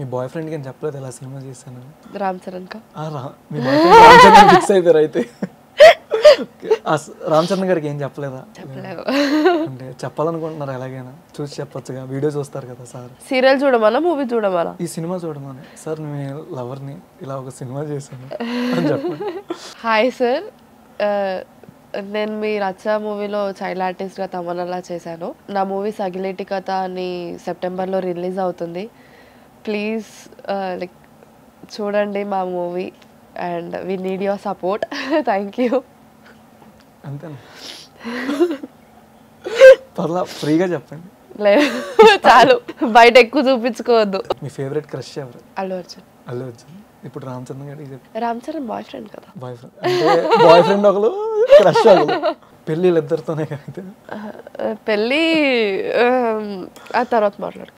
మీ bye ఫ్రెండ్కి ఏం చెప్పలేదు ఇలా సినిమా చేశాను రామ్ చరణ్ కా ఆ, రా మీ boyfriend Ram Charan fix అయిపోయారు అయితే ఓకే. ఆ స- రామ్ చరణ్ గారికి ఏం చెప్పలేదా చెప్పలేవు అంటే చెప్పాలనుకుంటున్నారు ఎలాగైనా చూసి చెప్పొచ్చుగా వీడియో చూస్తారు కదా సార్ సీరియల్ చూడమన్నా మూవీ చూడమన్నా ఈ సినిమా చూడమని సార్ నేను లవర్ని ఇలా ఒక సినిమా చేశాను అని చెప్పండి హాయ్ సార్ నేను మీ రచ్చ మూవీలో చైల్డ్ ఆర్టిస్ట్గా తమనలా చేశాను నా మూవీ సగిలేటి కథ అని సెప్టెంబర్లో రిలీజ్ అవుతుంది ప్లీజ్ లైక్ చూడండి మా movie and we need your support thank you అంతేనా పర్లా ఫ్రీగా చెప్పండి లేదు చాలు బయట ఎక్కువ చూపించుకోవద్దు మీ ఫేవరెట్ క్రష్ ఎవరు అల్లు అర్జున్ అల్లు అర్జున్ ఇప్పుడు రామ్ చరణ్ గారికి చెప్పి రామ్ చరణ్ బాయ్ ఫ్రెండ్ కదా బాయ్ ఫ్రెండ్ అంటే బాయ్ ఫ్రెండ్ ఒకరు క్రష్ ఒకరు పెళ్ళిళ్ళు ఇద్దరితోనే అయితే పెళ్ళి ఆ తర్వాత మాట్లాడు